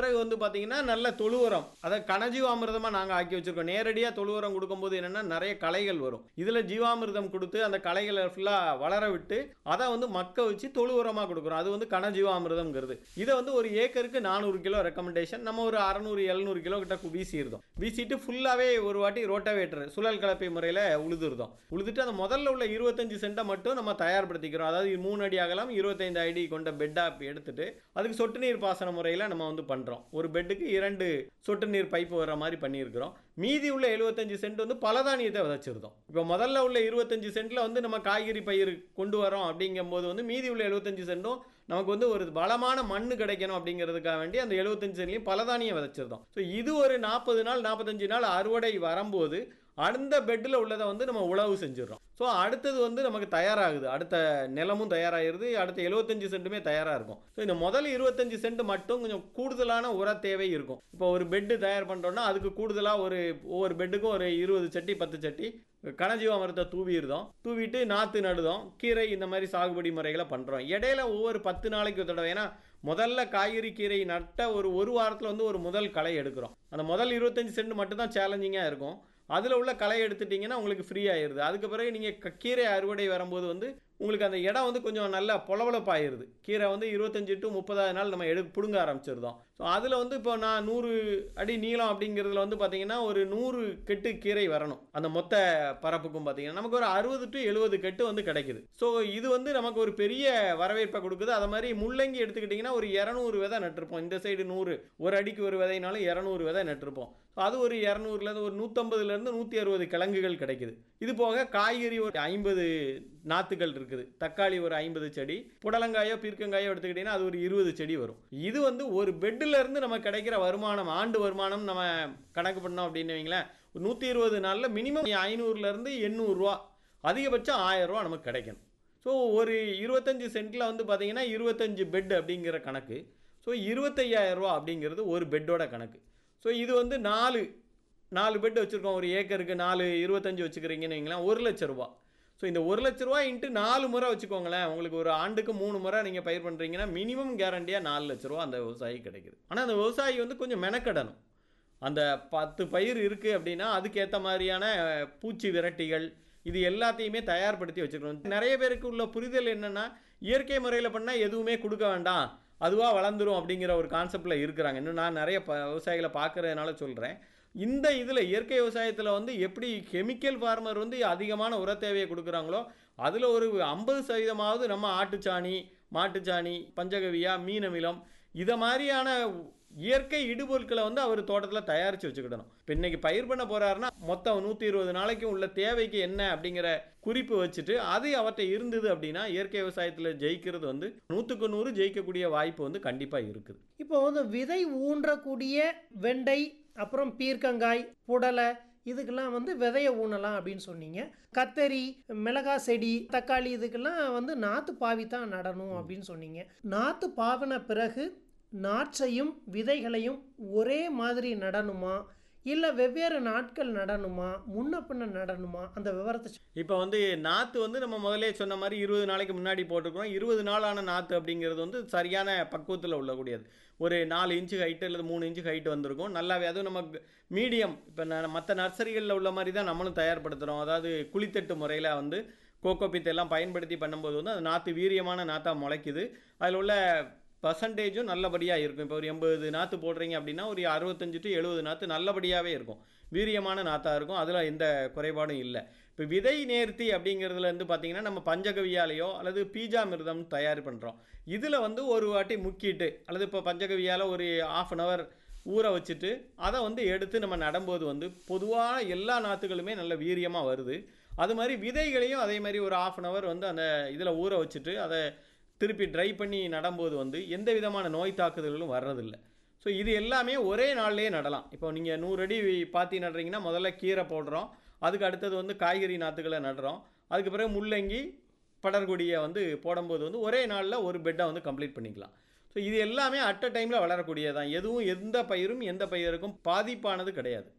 பிறகு வந்து பார்த்தீங்கன்னா நல்ல தொழு உரம் அதை கனஜீவாமிர்தமாக நாங்கள் ஆக்கி வச்சிருக்கோம் நேரடியாக தொழு உரம் கொடுக்கும்போது என்னென்னா நிறைய களைகள் வரும் இதில் ஜீவாமிர்தம் கொடுத்து அந்த களைகளை ஃபுல்லாக வளர விட்டு அதை வந்து மக்க வச்சு தொழு உரமாக கொடுக்குறோம் அது வந்து கனஜீவாமிர்தம்ங்கிறது இதை வந்து ஒரு ஏக்கருக்கு நானூறு கிலோ ரெக்கமெண்டேஷன் நம்ம ஒரு அறநூறு எழுநூறு கிலோ கிட்ட கு- வீசியிருந்தோம் வீசிட்டு ஃபுல்லாகவே ஒரு வாட்டி ரோட்டவேட்டர் சுழல் கலப்பை முறையில் உழுதுருந்தோம் உழுதுட்டு அந்த முதல்ல உள்ள இருபத்தஞ்சு சென்ட்டை மட்டும் நம்ம தயார்படுத்திக்கிறோம் அதாவது மூணு அடி அகலம் இருபத்தைந்து அடி கொண்ட பெட்டாக எடுத்துட்டு அதுக்கு சொட்டு நீர் பாசன முறையில் நம்ம வந்து பண்ணுறோம் ஒரு பெட்டுக்கு இரண்டு சொட்டு நீர் பைப்பு வர மாதிரி பண்ணியிருக்கிறோம் மீதி உள்ள எழுபத்தஞ்சு சென்ட் வந்து பலதானியத்தை விதைச்சிருந்தோம் இப்போ முதல்ல உள்ள இருபத்தஞ்சு சென்ட்ல வந்து நம்ம காய்கறி பயிர் கொண்டு வரோம் அப்படிங்கும்போது வந்து மீதி உள்ள எழுபத்தஞ்சு சென்ட்டும் நமக்கு வந்து ஒரு பலமான மண் கிடைக்கணும் அப்படிங்கிறதுக்காக வேண்டி அந்த எழுபத்தஞ்சு சென்ட்லையும் பலதானியம் விதைச்சிருந்தோம் ஸோ இது ஒரு நாற்பது நாள் நாற்பத்தஞ்சு நாள் அறுவடை வரும்போது அந்த பெட்டில் உள்ளதை வந்து நம்ம உழவு செஞ்சிடறோம் ஸோ அடுத்தது வந்து நமக்கு தயாராகுது அடுத்த நிலமும் தயாராகிருது அடுத்த எழுபத்தஞ்சு சென்ட்டுமே தயாராக இருக்கும் ஸோ இந்த முதல் இருபத்தஞ்சு சென்ட் மட்டும் கொஞ்சம் கூடுதலான உர தேவை இருக்கும் இப்போ ஒரு பெட்டு தயார் பண்ணுறோன்னா அதுக்கு கூடுதலாக ஒரு ஒவ்வொரு பெட்டுக்கும் ஒரு இருபது சட்டி பத்து சட்டி கனஜீவாமிரத்தை தூவிடுதோம் தூவிட்டு நாற்று நடுதோம் கீரை இந்த மாதிரி சாகுபடி முறைகளை பண்ணுறோம் இடையில ஒவ்வொரு பத்து நாளைக்கு ஒரு தடவை ஏன்னா முதல்ல காய்கறி கீரை நட்ட ஒரு ஒரு வாரத்தில் வந்து ஒரு முதல் களை எடுக்கிறோம் அந்த முதல் இருபத்தஞ்சு சென்ட் மட்டும் தான் சேலஞ்சிங்காக இருக்கும் அதில் உள்ள களை எடுத்துட்டிங்கன்னா உங்களுக்கு ஃப்ரீ ஆயிடுது அதுக்கு பிறகு நீங்கள் கீரை அறுவடை வரும்போது வந்து உங்களுக்கு அந்த இடம் வந்து கொஞ்சம் நல்லா பொலவலப்பாயிருது கீரை வந்து இருபத்தஞ்சு டு முப்பதாவது நாள் நம்ம எடு பிடுங்க ஆரம்பிச்சிருந்தோம் ஸோ அதில் வந்து இப்போ நான் நூறு அடி நீளம் அப்படிங்கிறதுல வந்து பார்த்தீங்கன்னா ஒரு நூறு கெட்டு கீரை வரணும் அந்த மொத்த பரப்புக்கும் பார்த்தீங்கன்னா நமக்கு ஒரு அறுபது டு எழுபது கெட்டு வந்து கிடைக்குது ஸோ இது வந்து நமக்கு ஒரு பெரிய வரவேற்பை கொடுக்குது அதை மாதிரி முள்ளங்கி எடுத்துக்கிட்டிங்கன்னா ஒரு இரநூறு விதை நட்டிருப்போம் இந்த சைடு நூறு ஒரு அடிக்கு ஒரு விதைனாலும் இரநூறு விதை நட்டிருப்போம் ஸோ அது ஒரு இரநூறுலேருந்து ஒரு நூற்றம்பதுலேருந்து நூற்றி அறுபது கிழங்குகள் கிடைக்குது இது போக காய்கறி ஒரு ஐம்பது நாற்றுகள் இருக்குது தக்காளி ஒரு ஐம்பது செடி புடலங்காயோ பீர்க்கங்காயோ எடுத்துக்கிட்டிங்கன்னா அது ஒரு இருபது செடி வரும் இது வந்து ஒரு பெட்டில் இருந்து நமக்கு கிடைக்கிற வருமானம் ஆண்டு வருமானம் நம்ம கணக்கு பண்ணோம் அப்படின்னு வைங்களேன் ஒரு நூற்றி இருபது நாளில் மினிமம் ஐநூறுலேருந்து எண்ணூறுரூவா அதிகபட்சம் ஆயிரம் ரூபா நமக்கு கிடைக்கணும் ஸோ ஒரு இருபத்தஞ்சு சென்ட்டில் வந்து பார்த்தீங்கன்னா இருபத்தஞ்சு பெட் அப்படிங்கிற கணக்கு ஸோ இருபத்தையாயிரம் ரூபா அப்படிங்கிறது ஒரு பெட்டோட கணக்கு ஸோ இது வந்து நாலு நாலு பெட் வச்சுருக்கோம் ஒரு ஏக்கருக்கு நாலு இருபத்தஞ்சு வச்சுக்கிறீங்கன்னு வைங்களேன் ஒரு லட்ச ரூபா ஸோ இந்த ஒரு லட்ச ரூபா இன்ட்டு நாலு முறை வச்சுக்கோங்களேன் உங்களுக்கு ஒரு ஆண்டுக்கு மூணு முறை நீங்கள் பயிர் பண்ணுறீங்கன்னா மினிமம் கேரண்டியாக நாலு லட்ச ரூபா அந்த விவசாயி கிடைக்குது ஆனால் அந்த விவசாயி வந்து கொஞ்சம் மெனக்கடணும் அந்த பத்து பயிர் இருக்குது அப்படின்னா அதுக்கேற்ற மாதிரியான அஹ், பூச்சி விரட்டிகள் இது எல்லாத்தையுமே தயார்படுத்தி வச்சுக்கணும் நிறைய பேருக்கு உள்ள புரிதல் என்னென்னா இயற்கை முறையில் பண்ணால் எதுவுமே கொடுக்க வேண்டாம் அதுவாக வளர்ந்துரும் அப்படிங்கிற ஒரு கான்செப்டில் இருக்கிறாங்க இன்னும் நான் நிறைய ப விவசாயிகளை பார்க்குறதுனால சொல்கிறேன் இந்த இதில் இயற்கை விவசாயத்தில் வந்து எப்படி கெமிக்கல் ஃபார்மர் வந்து அதிகமான உர தேவையை கொடுக்குறாங்களோ அதில் ஒரு ஐம்பது சதவீதமாவது நம்ம ஆட்டுச்சாணி மாட்டுச்சாணி பஞ்சகவியா மீனமிலம் இதை மாதிரியான இயற்கை இடுபொருட்களை வந்து அவர் தோட்டத்தில் தயாரித்து வச்சுக்கிடணும் இப்போ இன்னைக்கு பயிர் பண்ண போறாருன்னா மொத்தம் நூற்றி இருபது நாளைக்கும் உள்ள தேவைக்கு என்ன அப்படிங்கிற குறிப்பு வச்சுட்டு அது அவர்கிட்ட இருந்தது அப்படின்னா இயற்கை விவசாயத்தில் ஜெயிக்கிறது வந்து நூற்றுக்கு நூறு ஜெயிக்கக்கூடிய வாய்ப்பு வந்து கண்டிப்பாக இருக்குது இப்போ வந்து விதை ஊன்றக்கூடிய வெண்டை அப்புறம் பீர்க்கங்காய் புடலை இதுக்கெல்லாம் வந்து விதைய ஊனலாம் அப்படின்னு சொன்னீங்க கத்தரி மிளகா செடி தக்காளி இதுக்கெல்லாம் வந்து நாற்று பாவி தான் நடணும் அப்படின்னு சொன்னீங்க நாற்று பாவின பிறகு நாற்றையும் விதைகளையும் ஒரே மாதிரி நடணுமா இல்லை வெவ்வேறு நாட்கள் நடணுமா முன்ன பின்ன நடணுமா அந்த விவரத்தை சொ- இப்போ வந்து நாற்று வந்து நம்ம முதலே சொன்ன மாதிரி இருபது நாளைக்கு முன்னாடி போட்டிருக்கிறோம் இருபது நாளான நாற்று அப்படிங்கிறது வந்து சரியான பக்குவத்தில் உள்ளக்கூடியது ஒரு நாலு இன்ச்சு ஹைட்டு அல்லது மூணு இன்ச்சு ஹைட்டு வந்திருக்கும் நல்லாவே அதுவும் நமக்கு மீடியம் இப்போ மற்ற நர்சரிகளில் உள்ள மாதிரி தான் நம்மளும் தயார்படுத்துகிறோம் அதாவது குளித்தட்டு முறையில் வந்து கோகோபித் எல்லாம் பயன்படுத்தி பண்ணும்போது வந்து அது நாற்று வீரியமான நாற்றா முளைக்குது அதில் உள்ள பர்சன்டேஜும் நல்லபடியாக இருக்கும் இப்போ ஒரு எண்பது நாற்று போடுறீங்க அப்படின்னா ஒரு அறுபத்தஞ்சு டு எழுபது நாற்று நல்லபடியாகவே இருக்கும் வீரியமான நாற்றாக இருக்கும் அதில் எந்த குறைபாடும் இல்லை இப்போ விதை நேர்த்தி அப்படிங்கிறதுல இருந்து பார்த்தீங்கன்னா நம்ம பஞ்சகவியாலேயோ அல்லது பீஜாமிர்தம் தயார் பண்ணுறோம் இதில் வந்து ஒரு வாட்டி முக்கிட்டு அல்லது இப்போ பஞ்சகவியால் ஒரு ஆஃப் அன் ஹவர் ஊற வச்சுட்டு அதை வந்து எடுத்து நம்ம நடும்போது வந்து பொதுவான எல்லா நாற்றுகளுமே நல்ல வீரியமாக வருது அது மாதிரி விதைகளையும் அதே மாதிரி ஒரு ஆஃப் அன் ஹவர் வந்து அந்த இதில் ஊற வச்சுட்டு அதை திருப்பி ட்ரை பண்ணி நடும்போது வந்து எந்த விதமான நோய் தாக்குதல்களும் வர்றதில்லை ஸோ இது எல்லாமே ஒரே நாள்லேயே நடலாம் இப்போ நீங்கள் நூறு அடி பாத்தி நடுறீங்கன்னா முதல்ல கீரை போடுறோம் அதுக்கு அடுத்தது வந்து காய்கறி நாற்றுகளை நடுறோம் அதுக்கு பிறகு முள்ளங்கி படர்கொடியை வந்து போடும்போது வந்து ஒரே நாளில் ஒரு பெட்டை வந்து கம்ப்ளீட் பண்ணிக்கலாம் ஸோ இது எல்லாமே அட் அ டைமில் வளரக்கூடியது தான் எதுவும் எந்த பயிரும் எந்த பயிருக்கும் பாதிப்பானது கிடையாது